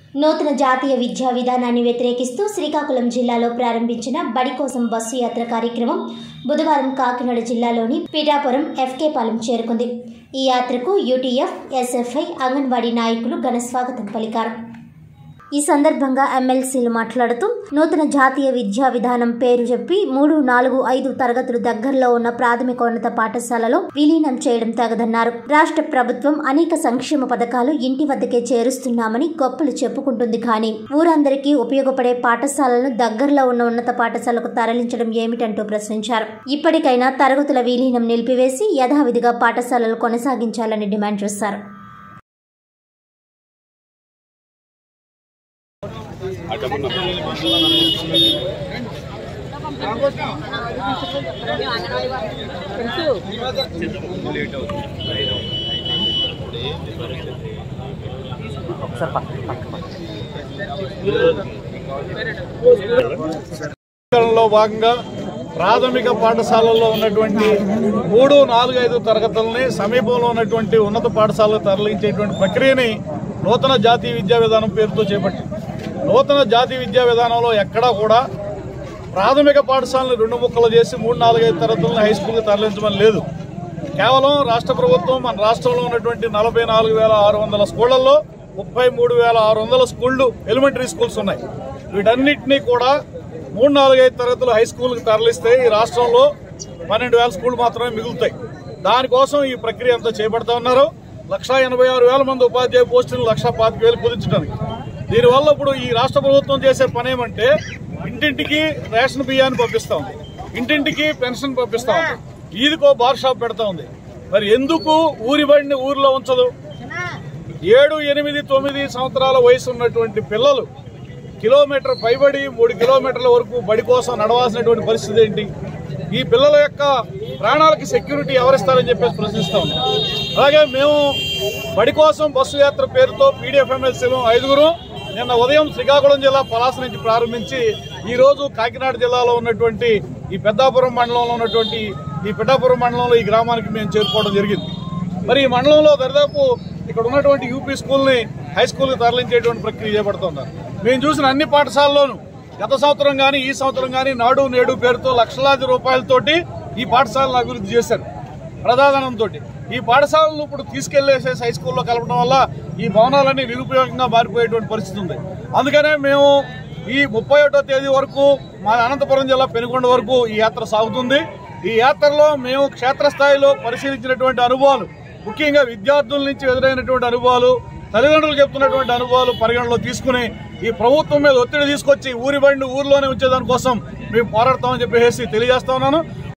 నూతన జాతీయ విద్యా విధానాన్ని వ్యతిరేకిస్తూ శ్రీకాకుళం జిల్లాలో ప్రారంభించిన బడి కోసం బస్సు యాత్ర కార్యక్రమం బుధవారం కాకినాడ జిల్లాలోని పిఠాపురం ఎఫ్కే పాలెం చేరుకుంది ఈ యాత్రకు యూటీఎఫ్ ఎస్ఎఫ్ఐ అంగన్వాడీ నాయకులు ఘన స్వాగతం పలికారు ఈ సందర్భంగా ఎమ్మెల్సీలు మాట్లాడుతూ నూతన జాతీయ విద్యా విధానం పేరు చెప్పి మూడు నాలుగు ఐదు తరగతులు దగ్గరలో ఉన్న ప్రాథమికోన్నత పాఠశాలలో విలీనం చేయడం తగదన్నారు రాష్ట్ర ప్రభుత్వం అనేక సంక్షేమ పథకాలు ఇంటి వద్దకే చేరుస్తున్నామని గొప్పలు చెప్పుకుంటుంది కానీ ఊరందరికీ ఉపయోగపడే పాఠశాలను దగ్గరలో ఉన్న ఉన్నత పాఠశాలకు తరలించడం ఏమిటంటూ ప్రశ్నించారు ఇప్పటికైనా తరగతుల విలీనం నిలిపివేసి యథావిధిగా పాఠశాలలు కొనసాగించాలని డిమాండ్ చేశారు లో భాగంగా ప్రాథమిక పాఠశాలల్లో ఉన్నటువంటి మూడు నాలుగు ఐదు తరగతులని సమీపంలో ఉన్నటువంటి ఉన్నత పాఠశాలకు తరలించేటువంటి ప్రక్రియని నూతన జాతీయ విద్యా విధానం పేరుతో చేపట్టింది నూతన జాతీయ విద్యా విధానంలో ఎక్కడా కూడా ప్రాథమిక పాఠశాలను రెండు ముక్కలు చేసి మూడు నాలుగైదు తరగతులను హై స్కూల్కి తరలించమని లేదు కేవలం రాష్ట్ర ప్రభుత్వం మన రాష్ట్రంలో ఉన్నటువంటి నలభై నాలుగు వేల ఆరు వందల స్కూళ్లలో ముప్పై మూడు వేల ఆరు వందల స్కూళ్ళు ఎలిమెంటరీ స్కూల్స్ ఉన్నాయి వీటన్నిటినీ కూడా మూడు నాలుగైదు తరగతులు హై స్కూల్కి తరలిస్తే ఈ రాష్ట్రంలో పన్నెండు వేల స్కూళ్ళు మాత్రమే మిగులుతాయి దానికోసం ఈ ప్రక్రియ అంతా చేపడతా ఉన్నారు లక్ష ఎనభై ఆరు వేల మంది ఉపాధ్యాయ పోస్టులు లక్ష పాతిక వేలు కుదించడానికి దీనివల్ల ఇప్పుడు ఈ రాష్ట్ర ప్రభుత్వం చేసే పని ఏమంటే ఇంటింటికి రేషన్ బియ్యాన్ని పంపిస్తా ఉంది ఇంటింటికి పెన్షన్ పంపిస్తా ఉంది ఈదికో బార్ షాప్ పెడతా ఉంది మరి ఎందుకు ఊరి బడిని ఊరిలో ఉంచదు ఏడు ఎనిమిది తొమ్మిది సంవత్సరాల వయసు ఉన్నటువంటి పిల్లలు కిలోమీటర్ పైబడి మూడు కిలోమీటర్ల వరకు బడి కోసం నడవాల్సినటువంటి పరిస్థితి ఏంటి ఈ పిల్లల యొక్క ప్రాణాలకి సెక్యూరిటీ ఎవరిస్తారని చెప్పేసి ప్రశ్నిస్తా ఉన్నాం అలాగే మేము బడి కోసం బస్సు యాత్ర పేరుతో పీడిఎఫ్ ఎమ్మెల్సీలు ఐదుగురు నిన్న ఉదయం శ్రీకాకుళం జిల్లా పలాస నుంచి ప్రారంభించి ఈ రోజు కాకినాడ జిల్లాలో ఉన్నటువంటి ఈ పెద్దాపురం మండలంలో ఉన్నటువంటి ఈ పిఠాపురం మండలంలో ఈ గ్రామానికి మేము చేరుకోవడం జరిగింది మరి ఈ మండలంలో దరిదాపు ఇక్కడ ఉన్నటువంటి యూపీ స్కూల్ని హై స్కూల్కి తరలించేటువంటి ప్రక్రియ చేపడుతున్నారు మేము చూసిన అన్ని పాఠశాలల్లోనూ గత సంవత్సరం కానీ ఈ సంవత్సరం కానీ నాడు నేడు పేరుతో లక్షలాది రూపాయలతోటి ఈ పాఠశాలను అభివృద్ధి చేశారు ప్రధానంతో ఈ పాఠశాలను ఇప్పుడు తీసుకెళ్లేసేసి హై స్కూల్లో కలపడం వల్ల ఈ భవనాలన్నీ నిరుపయోగంగా మారిపోయేటువంటి పరిస్థితి ఉంది అందుకనే మేము ఈ ముప్పై ఒకటో తేదీ వరకు మా అనంతపురం జిల్లా పెనుకొండ వరకు ఈ యాత్ర సాగుతుంది ఈ యాత్రలో మేము క్షేత్రస్థాయిలో పరిశీలించినటువంటి అనుభవాలు ముఖ్యంగా విద్యార్థుల నుంచి ఎదురైనటువంటి అనుభవాలు తల్లిదండ్రులు చెప్తున్నటువంటి అనుభవాలు పరిగణలో తీసుకుని ఈ ప్రభుత్వం మీద ఒత్తిడి తీసుకొచ్చి ఊరి బండి ఊరిలోనే ఉంచేదానికోసం మేము పోరాడతామని చెప్పేసి తెలియజేస్తా ఉన్నాను